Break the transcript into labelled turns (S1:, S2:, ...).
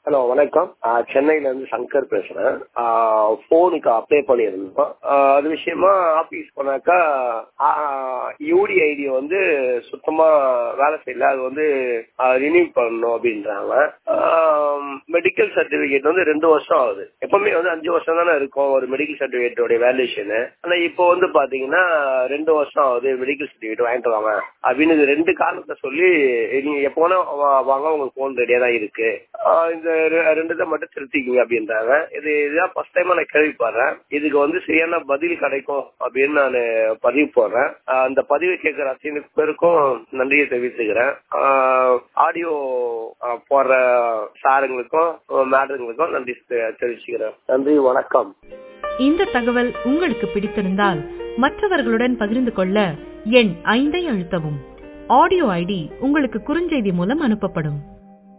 S1: hello வணக்கம் ஆஹ் சென்னையில இருந்து சங்கர் பேசுறேன் போனுக்கு அப்ளை பண்ணியிருந்தோம் ஆஹ் அது விஷயமா ஆபீஸ் போனாக்கா யூடி ஐடி வந்து சுத்தமா வேலை செய்யல அது வந்து ரினியூ பண்ணணும் அப்படின்றாங்க மெடிக்கல் சர்டிபிகேட் வந்து ரெண்டு வருஷம் ஆகுது எப்பவுமே வந்து அஞ்சு வருஷம் தானே இருக்கும் ஒரு மெடிக்கல் சர்டிபிகேட்டோட வேல்யூஷனு ஆனா இப்போ வந்து பாத்தீங்கன்னா ரெண்டு வருஷம் ஆகுது மெடிக்கல் சர்டிபிகேட் வாங்கிட்டு வாங்க அப்படின்னு இது ரெண்டு காரணத்தை சொல்லி நீங்க எப்போ வேணா வா- வாங்க உங்களுக்கு போன் ரெடியா தான் இருக்கு ஆஹ் இந்த ரெ- ரெண்டு தான் மட்டும் திருத்திக்கிங்க அப்படின்றாங்க இது இதுதான் ஃபர்ஸ்ட் டைமா நான் கேள்விப்படுறேன் இதுக்கு வந்து சரியான பதில் கிடைக்கும் அப்படின்னு நான் பதிவு போடுறேன் ஆஹ் அந்த பதிவு கேட்கிற அத்தனை பேருக்கும் நன்றியை தெரிவித்துக்கிறேன் ஆடியோ போடுற சாருங்களுக்கும் மேடங்களுக்கும் நன்றி தெ- தெரிவிச்சுக்கிறேன் நன்றி வணக்கம்
S2: இந்த தகவல் உங்களுக்கு பிடித்திருந்தால் மற்றவர்களுடன் பகிர்ந்து கொள்ள எண் ஐந்தை அழுத்தவும் ஆடியோ ஐடி உங்களுக்கு குறுஞ்செய்தி மூலம் அனுப்பப்படும்